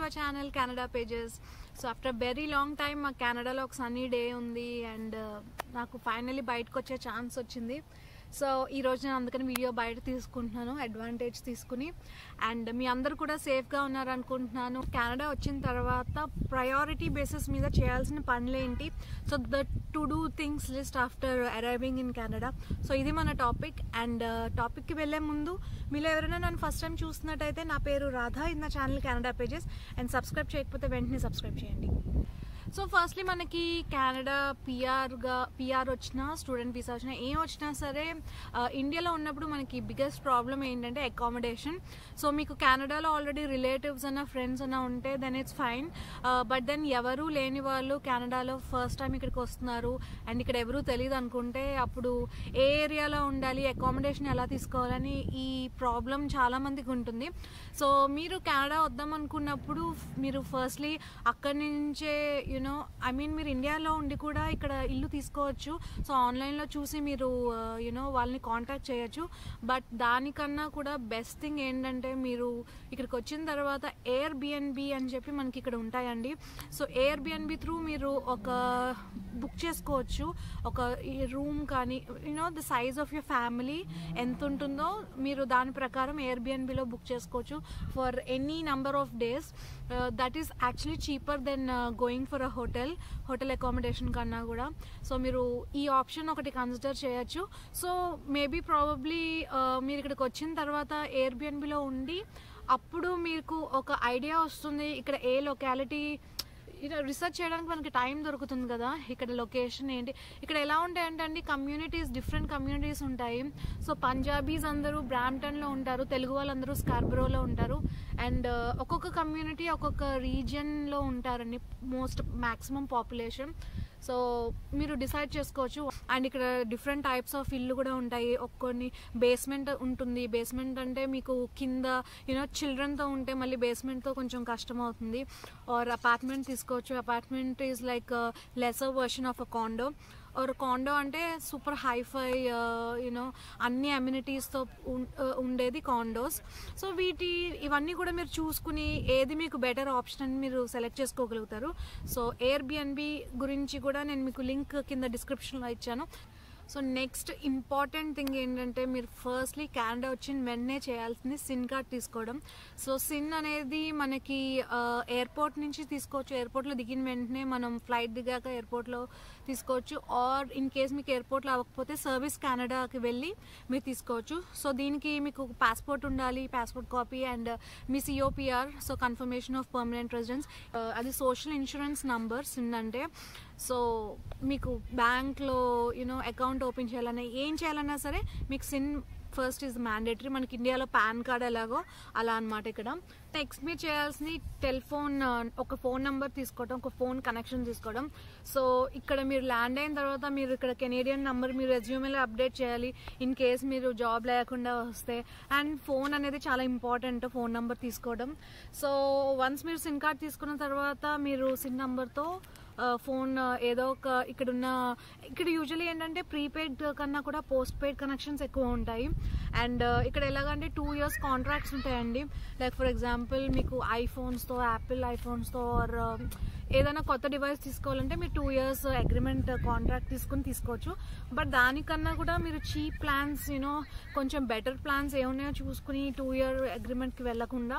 my channel Canada pages so after very long time మా కెనడాలో ఒక సన్నీ డే ఉంది అండ్ నాకు ఫైనలీ బయటకు వచ్చే ఛాన్స్ వచ్చింది సో ఈ రోజు నేను అందుకని వీడియో బయట తీసుకుంటున్నాను అడ్వాంటేజ్ తీసుకుని అండ్ మీ అందరు కూడా సేఫ్గా ఉన్నారు అనుకుంటున్నాను కెనడా వచ్చిన తర్వాత ప్రయారిటీ బేసిస్ మీద చేయాల్సిన పనులేంటి so the to do things list after arriving in Canada so ఇది మన టాపిక్ అండ్ టాపిక్కి వెళ్ళే ముందు మీరు ఎవరైనా నన్ను ఫస్ట్ టైం చూస్తున్నట్టయితే నా పేరు రాధా ఇది నా channel Canada pages and subscribe చేయకపోతే వెంటనే సబ్స్క్రైబ్ చేయండి సో ఫస్ట్లీ మనకి కెనడా పిఆర్గా పిఆర్ వచ్చినా స్టూడెంట్ వీసా వచ్చినా ఏం వచ్చినా సరే ఆ, ఇండియాలో ఉన్నప్పుడు మనకి బిగ్గెస్ట్ ప్రాబ్లం ఏంటంటే అకామిడేషన్ సో మీకు కెనడాలో ఆల్రెడీ రిలేటివ్స్ అన్న ఫ్రెండ్స్ అన్న ఉంటే then it's fine but then ఎవరు లేని వాళ్ళు కెనడాలో ఫస్ట్ టైం ఇక్కడికి వస్తున్నారు అండ్ ఇక్కడ ఎవరు తెలియదు అనుకుంటే అప్పుడు ఏ ఏరియాలో ఉండాలి అకామిడేషన్ ఎలా తీసుకోవాలని ఈ ప్రాబ్లం చాలా మందికి ఉంటుంది సో మీరు కెనడా వద్దాం అనుకున్నప్పుడు మీరు ఫస్ట్లీ అక్కడి నుంచే యూనో ఐ మీన్ మీరు ఇండియాలో ఉండి కూడా ఇక్కడ ఇల్లు తీసుకోవచ్చు సో ఆన్లైన్లో చూసి మీరు యూనో వాళ్ళని కాంటాక్ట్ చేయొచ్చు బట్ దానికన్నా కూడా బెస్ట్ థింగ్ ఏంటంటే మీరు ఇక్కడికి వచ్చిన తర్వాత ఎయిర్ బిఎన్బి అని చెప్పి మనకి ఇక్కడ ఉంటాయండి సో ఎయిర్ బిఎన్బి త్రూ మీరు ఒక బుక్ చేసుకోవచ్చు ఒక రూమ్ కానీ you know the size of your family ఎంత ఉంటుందో మీరు దాని ప్రకారం ఎయిర్ బిఎన్బిలో బుక్ చేసుకోవచ్చు for any number of days that is actually cheaper then going for a hotel hotel accommodation కన్నా కూడా సో మీరు ఈ ఆప్షన్ ఒకటి కన్సిడర్ చేయొచ్చు సో మేబీ ప్రాబబ్లీ మీరు ఇక్కడికి వచ్చిన తర్వాత ఎయిర్ బిఎన్బిలో ఉండి అప్పుడు మీకు ఒక ఐడియా వస్తుంది ఇక్కడ ఏ లొకాలిటీ ఇలా రీసెర్చ్ చేయడానికి మనకి టైం దొరుకుతుంది కదా ఇక్కడ లొకేషన్ ఏంటి ఇక్కడ ఎలా ఉంటాయంటే అండి కమ్యూనిటీస్ డిఫరెంట్ కమ్యూనిటీస్ ఉంటాయి సో పంజాబీస్ అందరూ బ్రాంప్టన్లో ఉంటారు తెలుగు వాళ్ళందరూ స్కార్బ్రోలో ఉంటారు అండ్ ఒక్కొక్క కమ్యూనిటీ ఒక్కొక్క రీజియన్లో ఉంటారండి మోస్ట్ మ్యాక్సిమం పాపులేషన్ సో మీరు డిసైడ్ చేసుకోవచ్చు అండ్ ఇక్కడ డిఫరెంట్ టైప్స్ ఆఫ్ ఇల్లు కూడా ఉంటాయి కొన్ని బేస్మెంట్ ఉంటుంది బేస్మెంట్ అంటే మీకు కింద యూనో చిల్డ్రన్తో ఉంటే మళ్ళీ బేస్మెంట్తో కొంచెం కష్టం అవుతుంది ఆర్ అపార్ట్మెంట్ తీసుకోవచ్చు apartment is like lesser version of a condo or condo అంటే సూపర్ హైఫై యూనో అన్ని అమ్యూనిటీస్తో ఉండేది కాండోస్ సో వీటి ఇవన్నీ కూడా మీరు చూసుకుని ఏది మీకు బెటర్ ఆప్షన్ అని మీరు సెలెక్ట్ చేసుకోగలుగుతారు సో ఎయిర్ బిఎన్బి గురించి కూడా నేను మీకు లింక్ కింద డిస్క్రిప్షన్లో ఇచ్చాను సో నెక్స్ట్ ఇంపార్టెంట్ థింగ్ ఏంటంటే మీరు ఫస్ట్లీ కెనడా వచ్చిన వెంటనే చేయాల్సింది సిన్ కార్డ్ తీసుకోవడం సో సిన్ అనేది మనకి ఎయిర్పోర్ట్ నుంచి తీసుకోవచ్చు ఎయిర్పోర్ట్లో దిగిన వెంటనే మనం ఫ్లైట్ దిగాక ఎయిర్పోర్ట్లో తీసుకోవచ్చు ఆర్ ఇన్ కేస్ మీకు ఎయిర్పోర్ట్లో అవ్వకపోతే సర్వీస్ కెనడాకి వెళ్ళి మీరు తీసుకోవచ్చు సో దీనికి మీకు పాస్పోర్ట్ ఉండాలి పాస్పోర్ట్ కాపీ అండ్ మీ COPR so confirmation of permanent residence అది సోషల్ ఇన్సూరెన్స్ నంబర్ సిన్ అంటే సో మీకు బ్యాంక్లో యూనో అకౌంట్ ఓపెన్ చేయాలన్నా ఏం చేయాలన్నా సరే మీకు సిన్ ఫస్ట్ ఈజ్ మ్యాండేటరీ మనకి ఇండియాలో పాన్ కార్డ్ ఎలాగో అలా అనమాట ఇక్కడ నెక్స్ట్ మీరు చేయాల్సింది టెలిఫోన్ ఒక ఫోన్ నెంబర్ తీసుకోవడం ఒక ఫోన్ కనెక్షన్ తీసుకోవడం సో ఇక్కడ మీరు ల్యాండ్ అయిన తర్వాత మీరు ఇక్కడ కెనేడియన్ నెంబర్ మీరు రెజ్యూమేలో అప్డేట్ చేయాలి ఇన్ కేస్ మీరు జాబ్ లేకుండా వస్తే అండ్ ఫోన్ అనేది చాలా ఇంపార్టెంట్ ఫోన్ నెంబర్ తీసుకోవడం సో వన్స్ మీరు సిమ్ కార్డ్ తీసుకున్న తర్వాత మీరు సిమ్ నెంబర్తో ఫోన్ ఏదో ఒక ఇక్కడున్న ఇక్కడ యూజువలీ ఏంటంటే ప్రీపెయిడ్ కన్నా కూడా పోస్ట్ పెయిడ్ కనెక్షన్స్ ఎక్కువ ఉంటాయి అండ్ ఇక్కడ ఎలాగంటే టూ ఇయర్స్ కాంట్రాక్ట్స్ ఉంటాయండి లైక్ ఫర్ ఎగ్జాంపుల్ మీకు ఐఫోన్స్తో యాపిల్ ఐఫోన్స్తో ఆర్ ఏదైనా కొత్త డివైస్ తీసుకోవాలంటే మీరు టూ ఇయర్స్ అగ్రిమెంట్ కాంట్రాక్ట్ తీసుకుని తీసుకోవచ్చు బట్ దానికన్నా కూడా మీరు చీప్ ప్లాన్స్ యూనో కొంచెం బెటర్ ప్లాన్స్ ఏమున్నాయో చూసుకుని టూ ఇయర్ అగ్రిమెంట్కి వెళ్లకుండా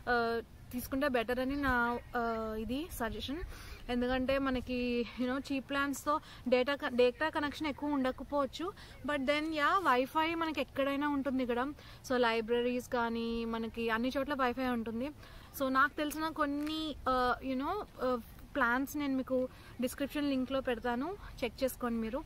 తీసుకుంటే బెటర్ అని నా ఇది సజెషన్ ఎందుకంటే మనకి యూనో చీప్ ప్లాన్స్తో డేటా డేటా కనెక్షన్ ఎక్కువ ఉండకపోవచ్చు బట్ దెన్ యా వైఫై మనకి ఎక్కడైనా ఉంటుంది ఇక్కడ సో లైబ్రరీస్ కానీ మనకి అన్ని చోట్ల వైఫై ఉంటుంది సో నాకు తెలిసిన కొన్ని యూనో ప్లాన్స్ నేను మీకు డిస్క్రిప్షన్ లింక్లో పెడతాను చెక్ చేసుకోండి మీరు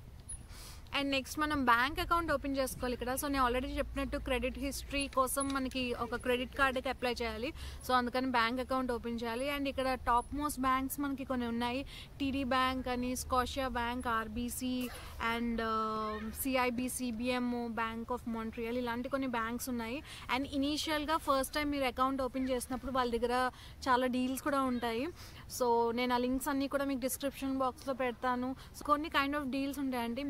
అండ్ నెక్స్ట్ మనం బ్యాంక్ అకౌంట్ ఓపెన్ చేసుకోవాలి ఇక్కడ సో నేను ఆల్రెడీ చెప్పినట్టు క్రెడిట్ హిస్టరీ కోసం మనకి ఒక క్రెడిట్ కార్డ్కి అప్లై చేయాలి సో అందుకని బ్యాంక్ అకౌంట్ ఓపెన్ చేయాలి అండ్ ఇక్కడ టాప్ మోస్ట్ బ్యాంక్స్ మనకి కొన్ని ఉన్నాయి టీడీ బ్యాంక్ అని Scotia bank RBC and CIBC BMO bank of Montreal ఇలాంటి కొన్ని బ్యాంక్స్ ఉన్నాయి అండ్ ఇనీషియల్గా ఫస్ట్ టైం మీరు అకౌంట్ ఓపెన్ చేసినప్పుడు వాళ్ళ దగ్గర చాలా డీల్స్ కూడా ఉంటాయి సో నేను ఆ లింక్స్ అన్నీ కూడా మీకు డిస్క్రిప్షన్ బాక్స్లో పెడతాను సో కొన్ని కైండ్ ఆఫ్ డీల్స్ ఉంటాయండి మీరు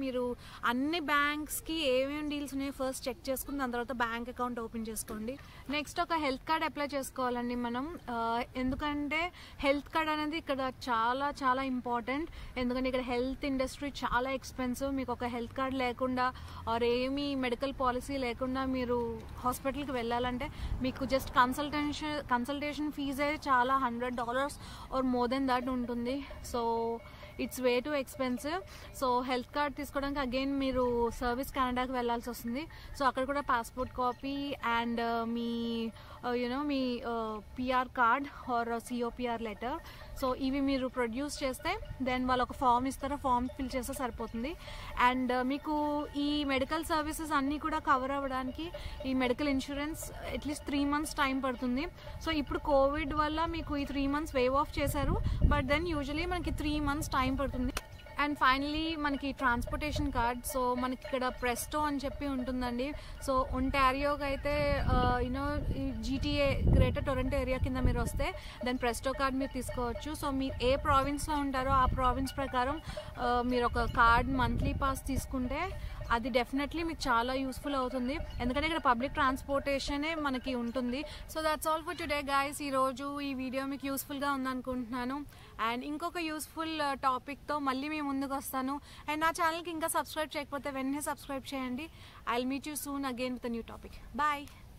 అన్ని బ్యాంక్స్కి ఏమేమి డీల్స్ ఉన్నాయో ఫస్ట్ చెక్ చేసుకుని దాని తర్వాత బ్యాంక్ అకౌంట్ ఓపెన్ చేసుకోండి నెక్స్ట్ ఒక హెల్త్ కార్డ్ అప్లై చేసుకోవాలండి మనం ఆ, ఎందుకంటే హెల్త్ కార్డ్ అనేది ఇక్కడ చాలా చాలా ఇంపార్టెంట్ ఎందుకంటే ఇక్కడ హెల్త్ ఇండస్ట్రీ చాలా ఎక్స్పెన్సివ్ మీకు ఒక హెల్త్ కార్డ్ లేకుండా ఆర్ ఏమీ మెడికల్ పాలసీ లేకుండా మీరు హాస్పిటల్కి వెళ్ళాలంటే మీకు జస్ట్ కన్సల్టేషన్ కన్సల్టేషన్ ఫీజే చాలా hundred dollars or more then that ఉంటుంది so it's way too expensive so health card తీసుకోవడానికి అగైన్ మీరు సర్వీస్ కెనడాకి వెళ్ళాల్సి వస్తుంది సో అక్కడ కూడా పాస్పోర్ట్ కాపీ అండ్ మీ యునో మీ PR card or COPR letter so ఇవి మీరు ప్రొడ్యూస్ చేస్తే దెన్ వాళ్ళు ఒక ఫామ్ ఇస్తారు ఫామ్ ఫిల్ చేస్తే సరిపోతుంది అండ్ మీకు ఈ మెడికల్ సర్వీసెస్ అన్నీ కూడా కవర్ అవ్వడానికి ఈ medical insurance at least three months time పడుతుంది సో ఇప్పుడు కోవిడ్ వల్ల మీకు ఈ త్రీ మంత్స్ వేవ్ ఆఫ్ చేశారు బట్ దెన్ యూజువలీ మనకి త్రీ మంత్స్ టైం పడుతుంది అండ్ ఫైనలీ మనకి ట్రాన్స్పోర్టేషన్ కార్డ్ సో మనకి ఇక్కడ ప్రెస్టో అని చెప్పి ఉంటుందండి సో ఒంటారియోకి అయితే you know GTA greater Toronto area కింద మీరు వస్తే దెన్ ప్రెస్టో కార్డ్ మీరు తీసుకోవచ్చు సో మీరు ఏ ప్రావిన్స్లో ఉంటారో ఆ ప్రావిన్స్ ప్రకారం ఆ, మీరు ఒక కార్డ్ మంత్లీ పాస్ తీసుకుంటే అది డెఫినెట్లీ మీకు చాలా యూస్ఫుల్ అవుతుంది ఎందుకంటే ఇక్కడ పబ్లిక్ ట్రాన్స్పోర్టేషనే మనకి ఉంటుంది so that's all for today guys ఈరోజు ఈ వీడియో మీకు యూస్ఫుల్గా ఉందనుకుంటున్నాను అండ్ ఇంకొక యూస్ఫుల్ టాపిక్తో మళ్ళీ మేము ముందుకు వస్తాను అండ్ నా ఛానల్కి ఇంకా సబ్స్క్రైబ్ చేయకపోతే వెంటనే సబ్స్క్రైబ్ చేయండి I meet you soon again with new topic bye